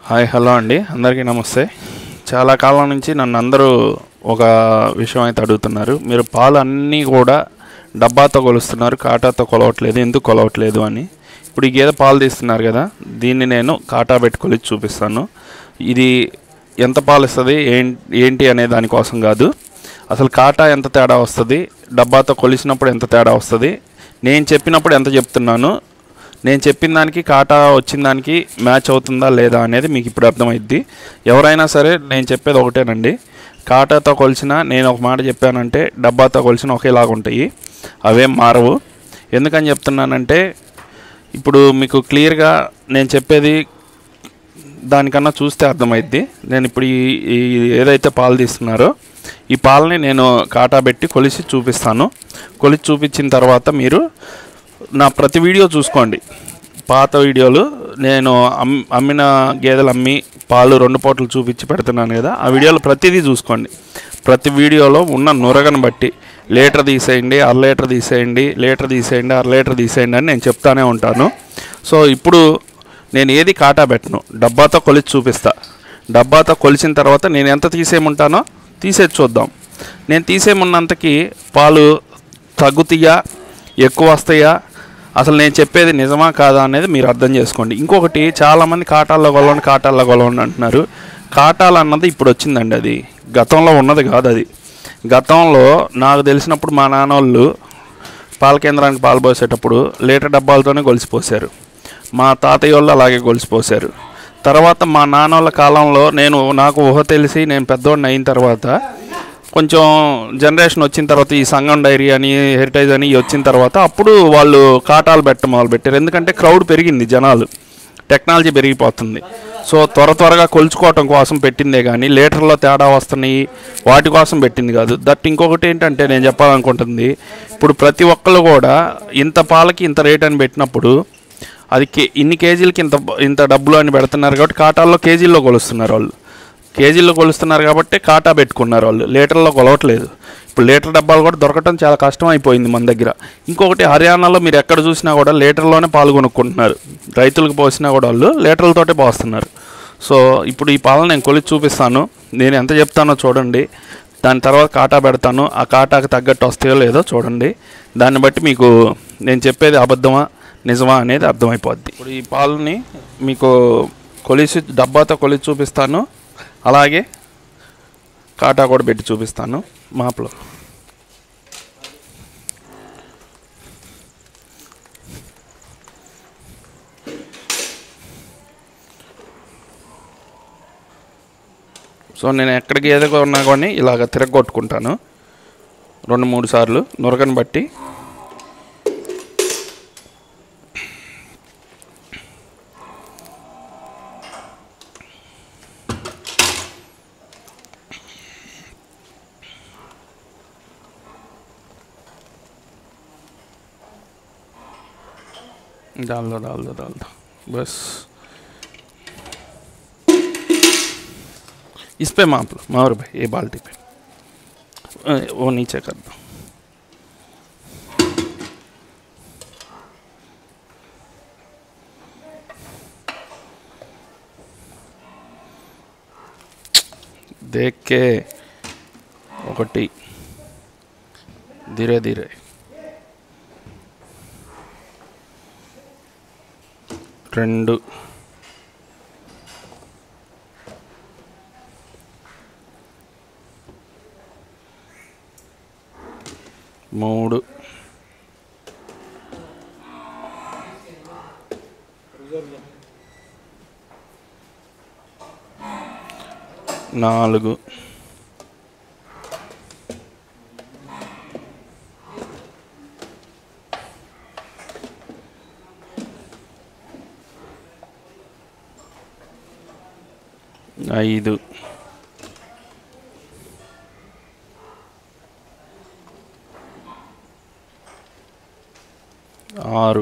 hi hello అండి అందరికీ నమస్తే చాలా కాలం నుంచి నన్ను అందరూ ఒక విషయం అయితే అడుగుతున్నారు మీరు పాలు అన్నీ కూడా డబ్బాతో కొలుస్తున్నారు కాటాతో కొలవట్లేదు ఎందుకు కొలవట్లేదు అని ఇప్పుడు ఈ గేదె పాలు తీస్తున్నారు కదా దీన్ని నేను కాటా పెట్టి కొలిచి చూపిస్తాను ఇది ఎంత పాలు ఇస్తుంది ఏం- ఏంటి అనే దానికోసం కాదు అసలు కాటా ఎంత తేడా వస్తుంది డబ్బాతో కొలిసినప్పుడు ఎంత తేడా వస్తుంది నేను చెప్పినప్పుడు ఎంత చెప్తున్నాను నేను చెప్పిన దానికి కాటా వచ్చిన దానికి మ్యాచ్ అవుతుందా లేదా అనేది మీకు ఇప్పుడు అర్థమైద్ది ఎవరైనా సరే నేను చెప్పేది ఒకటేనండి కాటాతో కొలిచిన నేను ఒక మాట చెప్పానంటే డబ్బాతో కొలిచిన ఒకేలాగా ఉంటాయి అవేం మారవు ఎందుకని చెప్తున్నానంటే ఇప్పుడు మీకు క్లియర్గా నేను చెప్పేది దానికన్నా చూస్తే అర్థమైద్ది నేను ఇప్పుడు ఈ ఈ ఏదైతే పాలు తీస్తున్నారో ఈ పాలని నేను కాటా పెట్టి కొలిసి చూపిస్తాను కొలిసి చూపించిన తర్వాత మీరు నా ప్రతి వీడియో చూసుకోండి పాత వీడియోలు నేను అమ్ అమ్మిన గేదెలు అమ్మి పాలు రెండు పూటలు చూపించి పెడుతున్నాను కదా ఆ వీడియోలు ప్రతిదీ చూసుకోండి ప్రతి వీడియోలో ఉన్న నురగను బట్టి లీటర్ తీసేయండి అర లీటర్ తీసేయండి లీటర్ తీసేయండి అర లీటర్ తీసేయండి అని నేను చెప్తానే ఉంటాను సో ఇప్పుడు నేను ఏది కాటా పెట్టను డబ్బాతో కొలిచి చూపిస్తా డబ్బాతో కొలిచిన తర్వాత నేను ఎంత తీసేయమంటానో తీసేది చూద్దాం నేను తీసేయమన్నంతకి పాలు తగ్గుతాయా ఎక్కువ వస్తాయా అసలు నేను చెప్పేది నిజమా కాదా అనేది మీరు అర్థం చేసుకోండి ఇంకొకటి చాలామంది కాటాల్లో కొలవండి కాటాల్లో కొలవండి అంటున్నారు కాటాలు అన్నది ఇప్పుడు వచ్చిందండి అది గతంలో ఉన్నది కాదు అది గతంలో నాకు తెలిసినప్పుడు మా నాన్నోళ్ళు పాల కేంద్రానికి పాలు పోసేటప్పుడు లీటర్ డబ్బాలతోనే గొలిసిపోసారు మా తాతయ్య వాళ్ళు అలాగే గొలిసిపోసారు తర్వాత మా నాన్న వాళ్ళ కాలంలో నేను నాకు ఊహ తెలిసి నేను పెద్దవాడిని అయిన తర్వాత కొంచెం జనరేషన్ వచ్చిన తర్వాత ఈ సంగం డైరీ అని హెరిటేజ్ అని ఇవి వచ్చిన తర్వాత అప్పుడు వాళ్ళు కాటాలు పెట్టడం మొదలు పెట్టారు ఎందుకంటే క్రౌడ్ పెరిగింది జనాలు టెక్నాలజీ పెరిగిపోతుంది సో త్వర త్వరగా కొలుచుకోవటం కోసం పెట్టిందే కానీ లీటర్లో తేడా వస్తున్నాయి వాటి కోసం పెట్టింది కాదు దట్ ఇంకొకటి ఏంటంటే నేను చెప్పాలనుకుంటుంది ఇప్పుడు ప్రతి ఒక్కళ్ళు కూడా ఇంత పాలకి ఇంత రేట్ అని పెట్టినప్పుడు అది కే ఇన్ని కేజీలకి ఇంత ఇంత డబ్బులు అని పెడుతున్నారు కాబట్టి కాటాల్లో కేజీల్లో కొలుస్తున్నారు వాళ్ళు కేజీల్లో కొలుస్తున్నారు కాబట్టి కాటా పెట్టుకున్నారు వాళ్ళు లీటర్లో కొలవట్లేదు ఇప్పుడు లీటర్ డబ్బాలు కూడా దొరకటం చాలా కష్టం అయిపోయింది మన దగ్గర ఇంకొకటి హర్యానాలో మీరు ఎక్కడ చూసినా కూడా లీటర్లోనే పాలు కొనుక్కుంటున్నారు రైతులకు పోసినా కూడా వాళ్ళు లీటర్లతోటే పోస్తున్నారు సో ఇప్పుడు ఈ పాలను నేను కొలిచి చూపిస్తాను నేను ఎంత చెప్తానో చూడండి దాని తర్వాత కాటా పెడతాను ఆ కాటాకు తగ్గట్టు వస్తాయో లేదో చూడండి దాన్ని బట్టి మీకు నేను చెప్పేది అబద్ధమా నిజమా అనేది అర్థమైపోద్ది ఇప్పుడు ఈ పాలని మీకు కొలిసి డబ్బాతో కొలిసి చూపిస్తాను అలాగే కాటా కూడా పెట్టి చూపిస్తాను మాపలో సో నేను ఎక్కడికి ఏదో ఉన్నా కానీ ఇలాగ తిరగొట్టుకుంటాను రెండు మూడు సార్లు నురగను బట్టి डाल दो डाल दो डाल दो बस इस पे माप लो मावर भाई ये बाल्टी पे अ, वो नीचे कर दो देख के ఒకటి धीरे धीरे రెండు మూడు నాలుగు ఐదు ఆరు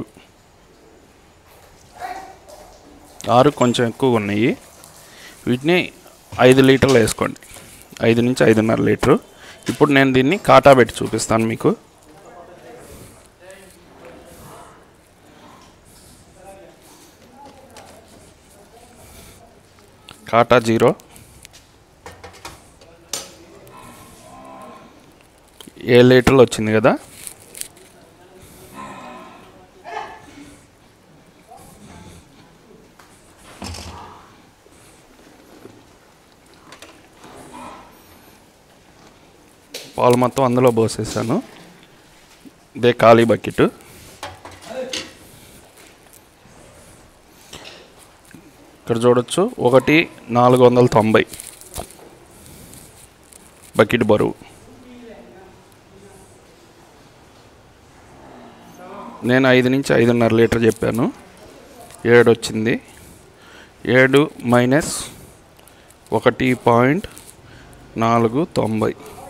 ఆరు కొంచెం ఎక్కువ ఉన్నాయి వీటిని ఐదు లీటర్లు వేసుకోండి ఐదు నుంచి ఐదున్నర లీటరు ఇప్పుడు నేను దీన్ని కాటా పెట్టి చూపిస్తాను మీకు కాటా జీరో ఏడు లీటర్లు వచ్చింది కదా పాలు మొత్తం అందులో పోసేసాను ఇదే ఖాళీ బకెట్ ఇక్కడ చూడొచ్చు ఒకటి నాలుగు వందల తొంభై బకెట్ బరువు నేను ఐదు నుంచి ఐదున్నర లీటర్ చెప్పాను ఏడు వచ్చింది ఏడు మైనస్ ఒకటి పాయింట్ నాలుగు తొంభై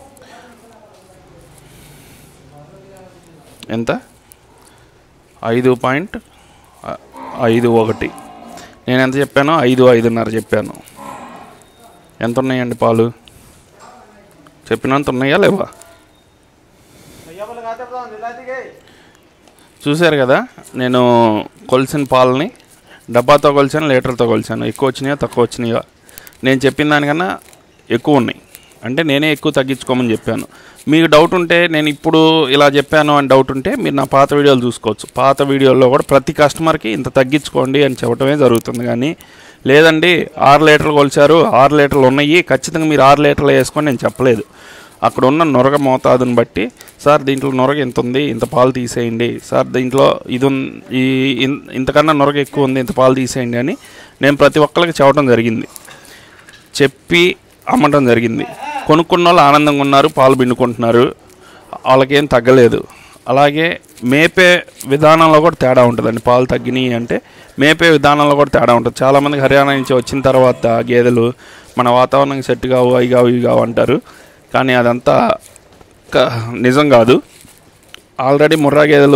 ఎంత ఐదు పాయింట్ ఐదు ఒకటి నేను ఎంత చెప్పానో ఐదు ఐదున్నర చెప్పాను ఎంత ఉన్నాయండి పాలు చెప్పినంత ఉన్నాయా లేవా చూశారు కదా నేను కొలిసిన పాలని డబ్బాతో కొలిచాను లీటర్తో కొలిచాను ఎక్కువ వచ్చినాయా తక్కువ వచ్చినాయా నేను చెప్పిన దానికన్నా ఎక్కువ ఉన్నాయి అంటే నేనే ఎక్కువ తగ్గించుకోమని చెప్పాను మీకు డౌట్ ఉంటే నేను ఇప్పుడు ఇలా చెప్పాను అని డౌట్ ఉంటే మీరు నా పాత వీడియోలు చూసుకోవచ్చు పాత వీడియోల్లో కూడా ప్రతి కస్టమర్కి ఇంత తగ్గించుకోండి అని చెప్పడమే జరుగుతుంది కానీ లేదండి ఆరు లీటర్లు కొలిచారు ఆరు లీటర్లు ఉన్నాయి ఖచ్చితంగా మీరు ఆరు లీటర్లు వేసుకొని నేను చెప్పలేదు అక్కడ ఉన్న నొరగ మోతాదుని బట్టి సార్ దీంట్లో నొరగ ఇంత ఉంది ఇంత పాలు తీసేయండి సార్ దీంట్లో ఇది ఉన్- ఈ ఇన్- ఇంతకన్నా నొరగ ఎక్కువ ఉంది ఇంత పాలు తీసేయండి అని నేను ప్రతి ఒక్కరికి చెప్పడం జరిగింది చెప్పి అమ్మటం జరిగింది కొనుక్కున్న వాళ్ళు ఆనందంగా ఉన్నారు పాలు పిండుకుంటున్నారు వాళ్ళకేం తగ్గలేదు అలాగే మేపే విధానంలో కూడా తేడా ఉంటుందండి పాలు తగ్గినాయి అంటే మేపే విధానంలో కూడా తేడా ఉంటుంది చాలామంది హర్యానా నుంచి వచ్చిన తర్వాత గేదెలు మన వాతావరణం సెట్ కావు అవి కావు ఇవి కావు అంటారు కానీ అదంతా క- నిజం కాదు ఆల్రెడీ ముర్రా గేదెలు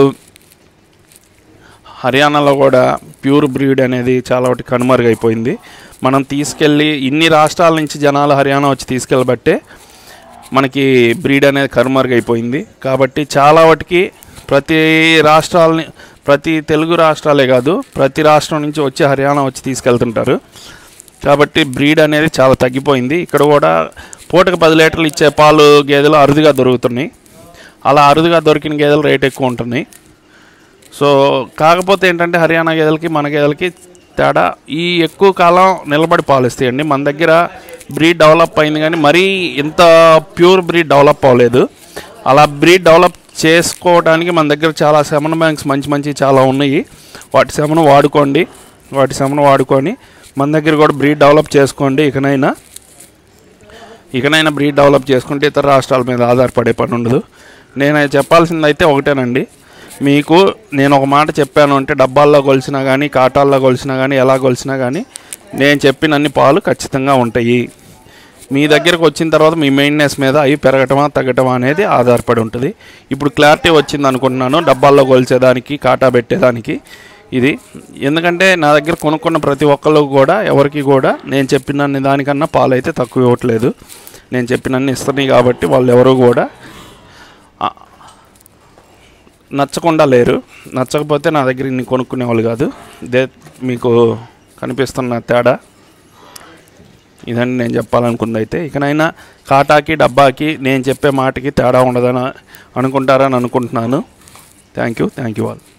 హర్యానాలో కూడా ప్యూర్ బ్రీడ్ అనేది చాలా ఒకటి కనుమరుగైపోయింది మనం తీసుకెళ్ళి ఇన్ని రాష్ట్రాల నుంచి జనాలు హర్యానా వచ్చి తీసుకెళ్ళబట్టే మనకి బ్రీడ్ అనేది కనుమరుగైపోయింది కాబట్టి చాలా వాటికి ప్రతి రాష్ట్రాలని ప్రతి తెలుగు రాష్ట్రాలే కాదు ప్రతి రాష్ట్రం నుంచి వచ్చి హర్యానా వచ్చి తీసుకెళ్తుంటారు కాబట్టి బ్రీడ్ అనేది చాలా తగ్గిపోయింది ఇక్కడ కూడా పూటకు పది లీటర్లు ఇచ్చే పాలు గేదెలు అరుదుగా దొరుకుతున్నాయి అలా అరుదుగా దొరికిన గేదెలు రేట్ ఎక్కువ ఉంటున్నాయి సో కాకపోతే ఏంటంటే హర్యానా గేదెలకి మన గేదెలకి తేడా ఈ ఎక్కువ కాలం నిలబడి పాలిస్తాయండి మన దగ్గర బ్రీడ్ డెవలప్ అయింది కానీ మరీ ఇంత ప్యూర్ బ్రీడ్ డెవలప్ అవ్వలేదు అలా బ్రీడ్ డెవలప్ చేసుకోవడానికి మన దగ్గర చాలా సెమన్ బ్యాంక్స్ మంచి మంచి చాలా ఉన్నాయి వాటి సెమను వాడుకోండి వాటి సెమను వాడుకొని మన దగ్గర కూడా బ్రీడ్ డెవలప్ చేసుకోండి ఇకనైనా ఇకనైనా బ్రీడ్ డెవలప్ చేసుకుంటే ఇతర రాష్ట్రాల మీద ఆధారపడే పని ఉండదు నేను చెప్పాల్సింది అయితే ఒకటేనండి మీకు నేను ఒక మాట చెప్పాను అంటే డబ్బాల్లో కొలిసినా కానీ కాటాల్లో కొలిసినా కానీ ఎలా కొలిసినా కానీ నేను చెప్పిన అన్ని పాలు ఖచ్చితంగా ఉంటాయి మీ దగ్గరకు వచ్చిన తర్వాత మీ మెయింటెనెన్స్ మీద అవి పెరగటమా తగ్గటమా అనేది ఆధారపడి ఉంటుంది ఇప్పుడు క్లారిటీ వచ్చింది అనుకుంటున్నాను డబ్బాల్లో కొలిచేదానికి కాటా పెట్టేదానికి ఇది ఎందుకంటే నా దగ్గర కొనుక్కున్న ప్రతి ఒక్కళ్ళు కూడా ఎవరికి కూడా నేను చెప్పిన దానికన్నా పాలు అయితే తక్కువ ఇవ్వట్లేదు నేను చెప్పినన్ని ఇస్తున్నాయి కాబట్టి వాళ్ళు ఎవరు కూడా ఆ, నచ్చకుండా లేరు నచ్చకపోతే నా దగ్గర ఇన్ని కొనుక్కునే వాళ్ళు కాదు ఇదే మీకు కనిపిస్తున్న తేడా ఇదండి నేను చెప్పాలనుకుంది అయితే ఇకనైనా కాటాకి డబ్బాకి నేను చెప్పే మాటకి తేడా ఉండదని అనుకుంటారని అనుకుంటున్నాను thank you thank you all